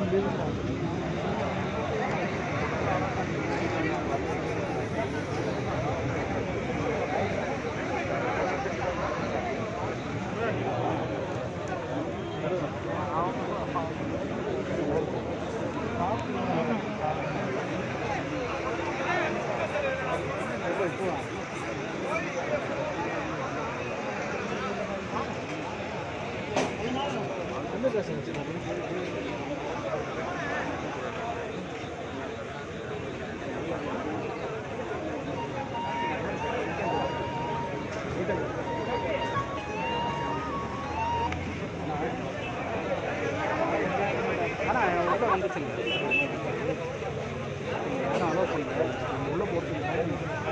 ஆனால் உள்ள வந்துச்சுங்க யாரும் அலோவ் பண்ணல நம்ம உள்ள போட்டு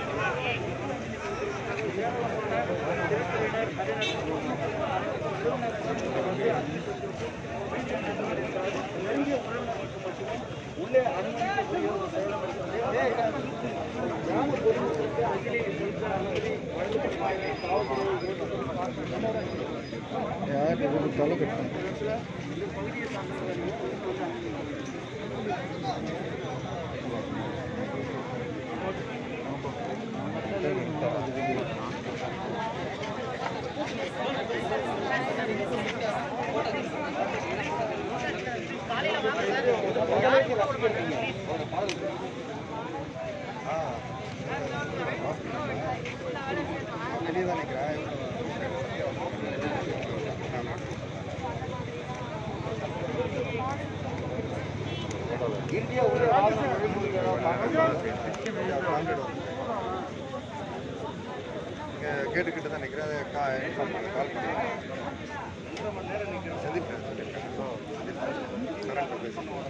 கேட்டுக்கிட்டு தான் நிற்கிறேன் அதை கா இன்ஃபார்ம் பண்ண கால் பண்ணி சந்திப்பேன் சொல்லியிருக்கேன் ஸோ கரண்ட் பேசுகிறேன்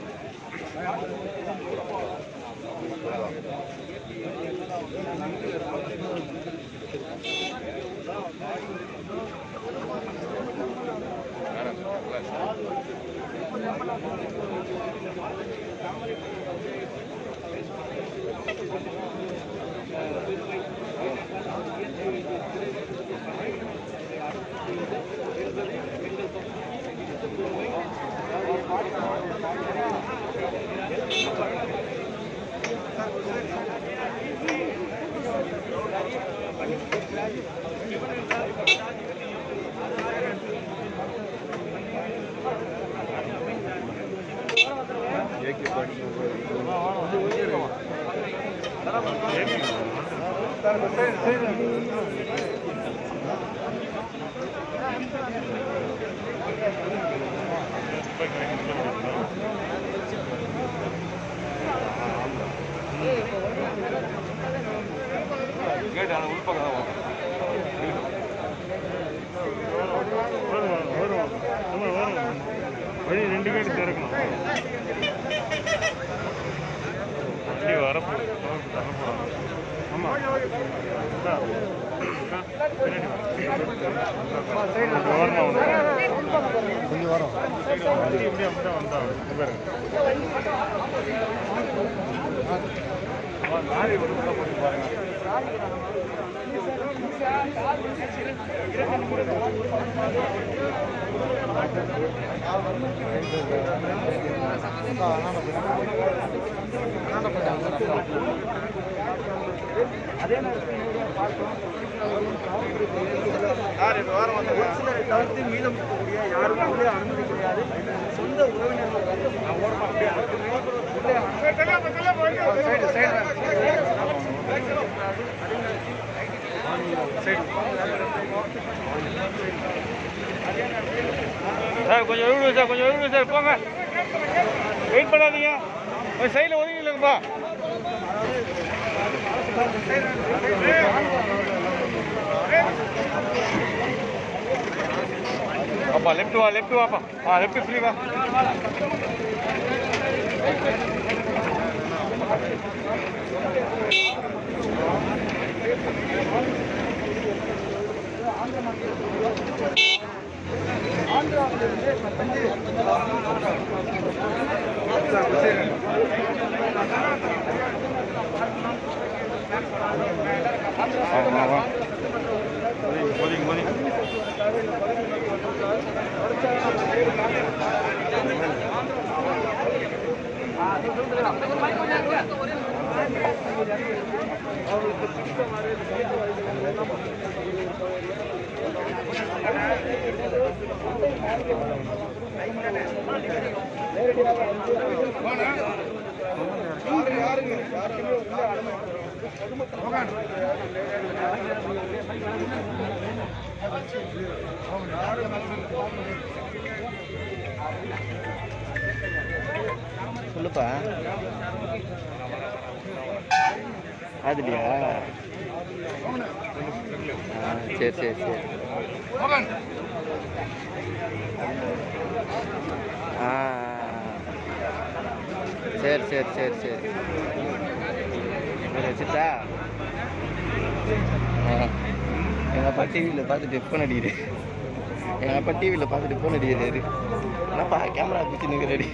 கேட்டு அந்த உள்பக்கம் தான் வரும் வழி ரெண்டு கேட்டு திறக்கணும் வண்டி வரப்போ தரப்போம் ஆமாம் பின்னாடி வரணும் கொஞ்சம் வரும் வண்டி இப்படியே அப்படியே வந்தா பாருங்க லாரி ஒரு உள்ள போட்டு பாருங்க அதே நேரத்தில் லாரி வாரம் வந்து ஒரு சிலரை தவிர்த்து மீதம் இருக்கக்கூடிய யாரும் உள்ளே அனுமதி கிடையாது சொந்த உறவினர்கள் வந்து அப்படியே உள்ளே சைடு சைடு சார் கொஞ்சம் எழுபது சார் கொஞ்சம் எழுபது சார் போங்க வெயிட் பண்ணாதீங்க ஒரு சைடில் ஒதுங்கி இல்லைங்கப்பா அப்பா லெஃப்ட் வா லெஃப்ட் வாப்பா ஆ லெஃப்ட் ஃப்ரீ வா வா வா வா ஒதுங்க ஒதுங்க ஒதுங்க அவருக்கு பிடித்தமாறு இந்த சமூக வலைதளங்கள் எல்லாம் நேரடியாக வந்து யாருங்க யாருங்க யாருமே உள்ள அனுமதி சொல்லுப்பா அதுலையா ஆ சரி சரி சரி ஆ சரி சரி சரி சரி இதில் வச்சுட்டா எங்கள் அப்பா டிவியில் பார்த்துட்டு ஃபோன் அடிக்குது எங்கள் அப்பா டிவியில் பார்த்துட்டு ஃபோன் அடிக்கிறாரு என்னப்பா கேமரா பிடிச்சி நிற்கிறாடி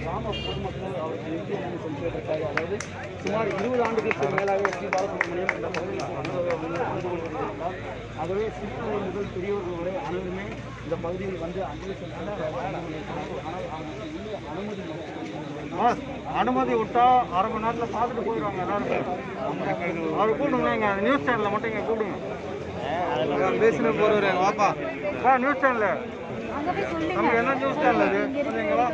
அதாவது சுமார் இருபது ஆண்டுகளுக்கு மேலாக ஸ்ரீ பாலசுப்ரமணியம் இந்த பகுதியில் அனுபவம் வந்து கொண்டிருக்கிறார் ஆகவே சிறுவர்கள் முதல் பெரியவர்கள் வரை அனைவருமே இந்த பகுதியில் வந்து அஞ்சலி செலுத்த ஆனால் அவங்களுக்கு உள்ள அனுமதி அனுமதி விட்டா அரை மணி நேரத்தில் பார்த்துட்டு போயிடுவாங்க எல்லாரும் அவர் கூப்பிடுங்க இங்கே நியூஸ் சேனலில் மட்டும் இங்கே கூப்பிடுங்க பேசின போகிறவர் வாப்பா வா நியூஸ் சேனலில் நம்ம என்ன நியூஸ் சேனல் அது சொன்னீங்களா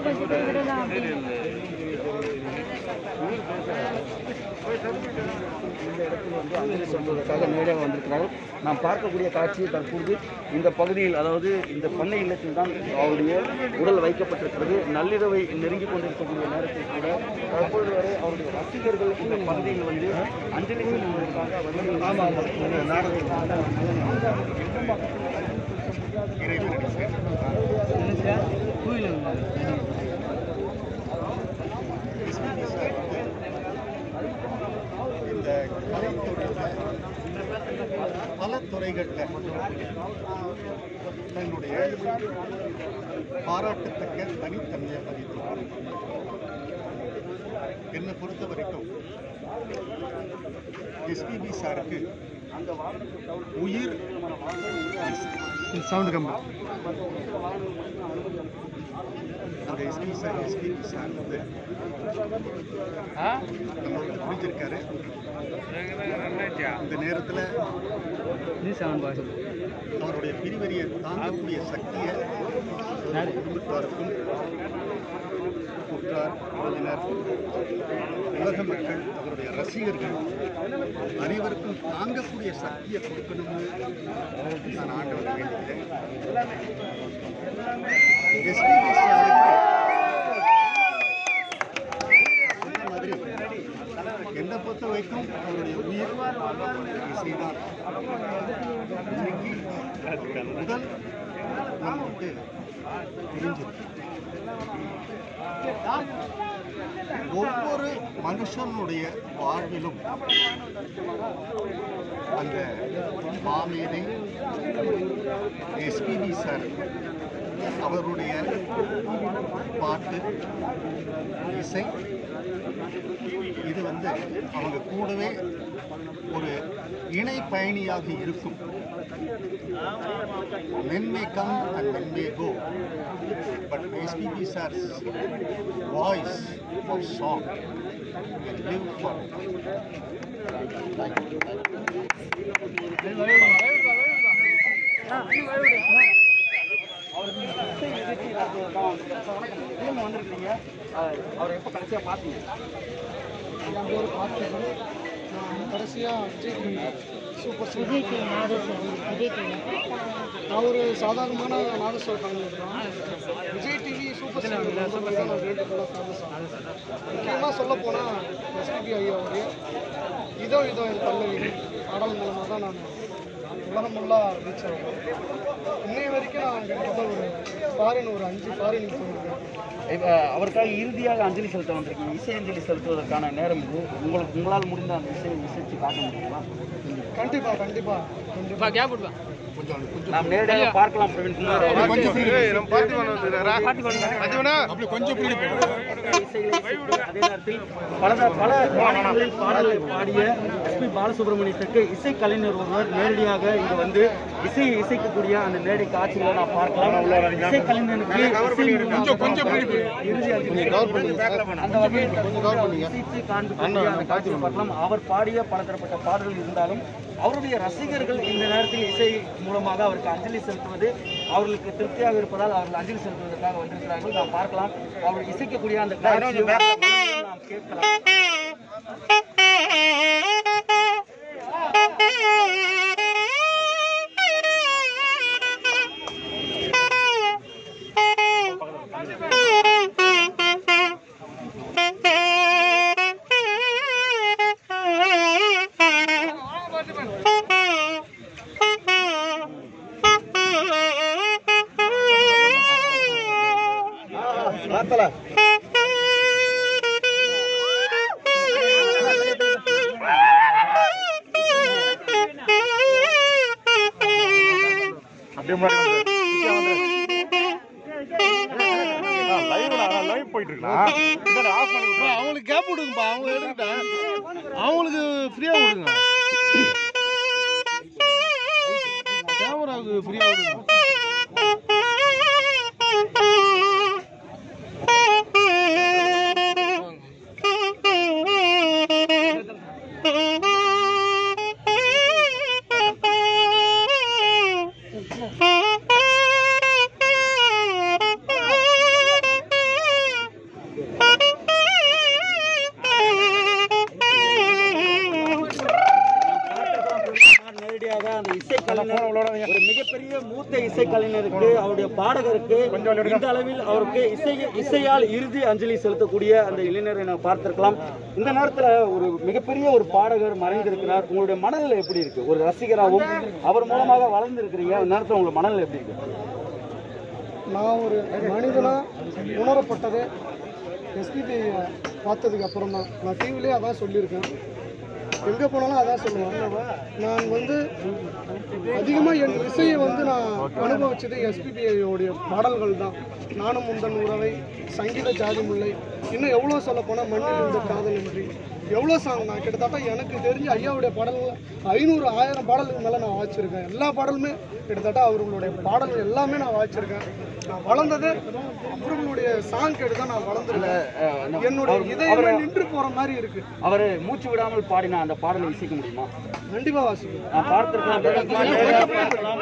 இந்த இடத்தில் வந்து அஞ்சலி செலுத்துவதற்காக நேரடியாக வந்திருக்கிறார்கள் நாம் பார்க்கக்கூடிய காட்சி தற்போது இந்த பகுதியில் அதாவது இந்த பண்ணை இல்லத்தில் தான் அவருடைய உடல் வைக்கப்பட்டிருக்கிறது நள்ளிரவை நெருங்கி கொண்டிருக்கக்கூடிய நேரத்தில் கூட தற்போது வரை அவருடைய ரசிகர்கள் இந்த பகுதியில் வந்து அஞ்சலி செலுத்துவதற்காக வந்து இந்த கலைத்துறையில் பல துறைகளில் தன்னுடைய பாராட்டத்தக்க தனித்தன்மையை பதிவு என்னை பொறுத்த வரைக்கும் எஸ்பிபி சாருக்கு உயிர் சவுண்ட் கம்பா அந்த எஸ்பி சார் எஸ்பிபி சார் வந்து நம்மளோட புரிஞ்சிருக்காரு இந்த நேரத்தில் அவருடைய பிரிவரியை தாங்கக்கூடிய சக்தியை குடும்பத்தாருக்கும் உற்றார் உறவினர் உலக மக்கள் அவருடைய ரசிகர்கள் அனைவருக்கும் தாங்கக்கூடிய சக்தியை கொடுக்கணும்னு நான் ஆண்டவர் வேண்டுகிறேன் எஸ்பிபி சாருக்கு அதே மாதிரி என்னை பொறுத்த வரைக்கும் அவருடைய உயிர் இசைதான் இன்னைக்கு முதல் நம்ம வந்து தெரிஞ்சிருக்கு ஒவ்வொரு மனுஷனுடைய வாழ்விலும் அந்த மாமேதை எஸ்பிபி சார் அவருடைய பாட்டு இசை இது வந்து அவங்க கூடவே ஒரு இணை பயணியாக இருக்கும் men may come and men may go but SPB sir's voice of song will live forever. திரும்ப வந்திருக்கீங்க அவரை எப்போ கடைசியாக பார்த்தீங்க எங்கள் ஊர் பார்த்துருக்கோம் நான் கடைசியாக Vijay TV super Vijay TV Nadhaswaram Vijay TV நான் ஒரு சாதாரணமான நாதஸ்வர கலைஞர் தான் விஜய் டிவி சூப்பர் சிங்கர் வந்து நான் வேண்டுகோளாக ஃபேமஸ் ஆனேன் முக்கியமாக சொல்ல போனால் எஸ்பிபி ஐயாவுடைய இதோ இதோ என் பல்லவி பாடல் மூலமாக தான் நான் உலகம் ஃபுல்லாக ரீச் ஆகும் இன்னைய வரைக்கும் நான் கிட்டத்தட்ட ஒரு ஃபாரின் ஒரு அஞ்சு ஃபாரின் போயிருக்கேன் இப்போ அவருக்காக இறுதியாக அஞ்சலி செலுத்த வந்திருக்கீங்க இசை அஞ்சலி செலுத்துவதற்கான நேரம் இது உங்களுக்கு உங்களால் முடிந்த அந்த இசையை இசைச்சு காட்ட முடியுமா கண்டிப்பாக கண்டிப்பாக கண்டிப்பாக நாம் நேரடியாக பார்க்கலாம் பிரவீன் குமார் அதே நேரத்தில் பல பல பாடல்களில் பாடலை பாடிய எஸ்பி பாலசுப்ரமணியத்துக்கு இசை கலைஞர் ஒருவர் நேரடியாக இங்கு வந்து இசையை இசைக்கக்கூடிய அந்த நேரடி காட்சிகளை நாம் பார்க்கலாம் இசை கலைஞனுக்கு இசை கொஞ்சம் இறுதி அஞ்சலி அந்த வகையில் இசைத்து காண்பிக்கக்கூடிய அந்த காட்சியை பார்க்கலாம் அவர் பாடிய பலதரப்பட்ட பாடல்கள் இருந்தாலும் அவருடைய ரசிகர்கள் இந்த நேரத்தில் இசை மூலமாக அவருக்கு அஞ்சலி செலுத்துவது அவர்களுக்கு திருப்தியாக இருப்பதால் அவர்கள் அஞ்சலி செலுத்துவதற்காக வந்திருக்கிறார்கள் நாம் பார்க்கலாம் அவர் இசைக்கக்கூடிய அந்த காட்சியை நாம் கேட்கலாம் அவங்களுக்கு கேப் விடுங்கப்பா அவங்க எடுக்கிட்டேன் அவங்களுக்கு ஃப்ரீயா விடுங்க கேமராவுக்கு ஃப்ரீயா விடுங்க நேரடியாக அந்த இசை கலைஞர் ஒரு மிகப்பெரிய மூத்த இசை கலைஞருக்கு அவருடைய பாடகருக்கு இந்த அளவில் அவருக்கு இசை இசையால் இறுதி அஞ்சலி செலுத்தக்கூடிய அந்த இளைஞரை நான் பார்த்திருக்கலாம் இந்த நேரத்துல ஒரு மிகப்பெரிய ஒரு பாடகர் மறைந்திருக்கிறார் உங்களுடைய மனநிலை எப்படி இருக்கு ஒரு ரசிகராகவும் அவர் மூலமாக வளர்ந்திருக்கிறீங்க அந்த நேரத்துல உங்களோட மனநிலை எப்படி இருக்கு நான் ஒரு மனிதனா உணரப்பட்டது எஸ்பிபி பார்த்ததுக்கு அப்புறம் தான் நான் டிவிலே அதான் சொல்லியிருக்கேன் எங்கே போனாலும் அதான் சொல்லுவேன் நான் வந்து அதிகமாக என் இசையை வந்து நான் அனுபவிச்சது எஸ்பிபியோடைய பாடல்கள் தான் நானும் முந்தன் உறவை சங்கீத ஜாதி முல்லை இன்னும் எவ்வளோ சொல்ல போனால் மண்ணில் இந்த காதலின்றி எவ்வளோ சாங் நான் கிட்டத்தட்ட எனக்கு தெரிஞ்ச ஐயாவுடைய பாடல்கள் ஐநூறு ஆயிரம் பாடலுக்கு மேலே நான் வாய்ச்சிருக்கேன் எல்லா பாடலுமே கிட்டத்தட்ட அவர்களுடைய பாடல்கள் எல்லாமே நான் வாய்ச்சிருக்கேன் நான் வளர்ந்தது அவர்களுடைய சாங் கேட்டு தான் நான் வளர்ந்துருக்கேன் என்னுடைய இதயமே நின்று போற மாதிரி இருக்கு அவர் மூச்சு விடாமல் பாடின அந்த பாடலை இசைக்க முடியுமா கண்டிப்பா வாசிக்கும் நான் பார்த்திருக்கலாம்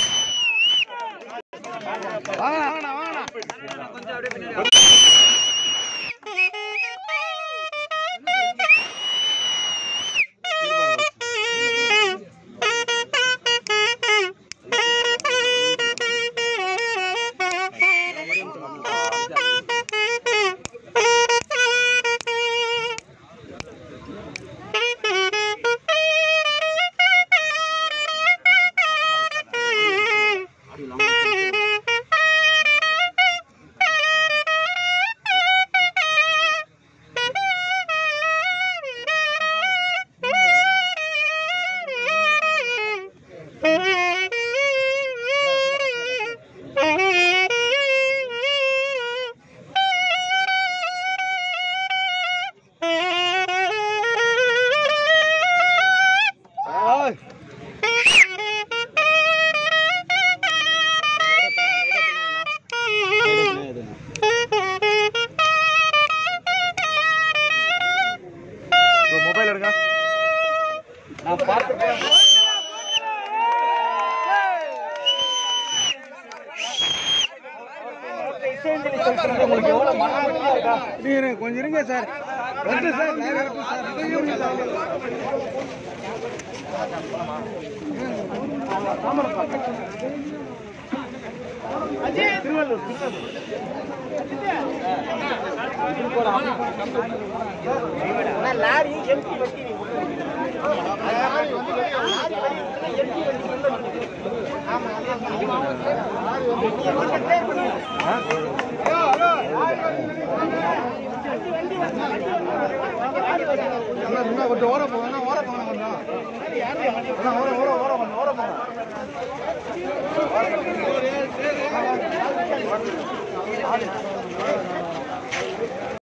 மொபைல் எடுங்க நான் பார்த்திருக்கேன் இசையஞ்சலி செலுத்துறது உங்களுக்கு எவ்வளவு மன அமைதியா இருக்கா கொஞ்சம் இருங்க சார் வந்து சார் live இருக்கு சார் இதையும் சார். இன்னும் கொஞ்சம் ஓர போங்க ஓர போங்க கொஞ்சம் யாரு